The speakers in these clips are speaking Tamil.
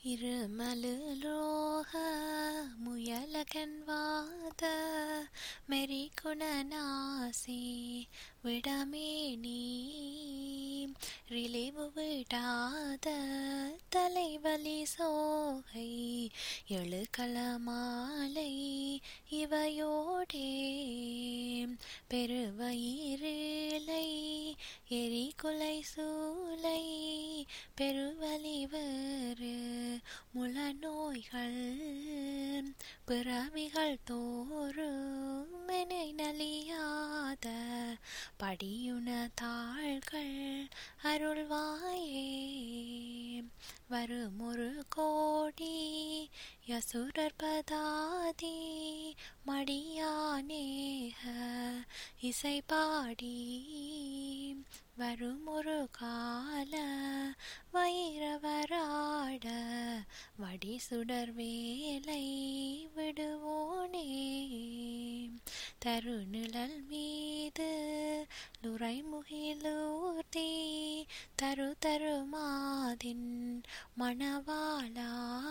இருமலுலோக முயலகன்வாத மெரிகுணநாசி விடமேனி ரிலிவு விடாத தலைவலி சோகை எழுகலமாலை இவையோடே பெருவயிரிலை எரிகுலை சூலை பெருவலி வேறு முளநோய்கள் பிறவிகள் தோறும் மெனை நலியாத படியுன தாள்கள் அருள்வாயே வருமொரு கோடி யசுரர் பதாதி மடியானேக இசை பாடி வருமொரு கால வைரவராட வடி சுடர் வேலை விடுவோனே தருநிழல் மீது நுரை முகிலூர்த்தி தரு தருமாதின் மணவாளா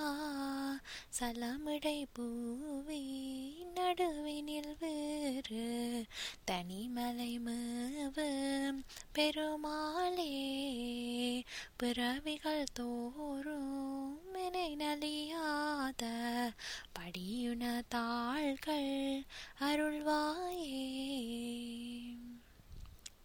சலமிடை பூவி நடுவினில் வேறு தனிமலை மேவு பெருமாளே பிறவிகள் தோறும் மெனை நலியாத படியுன தாள்கள் அருள்வாயே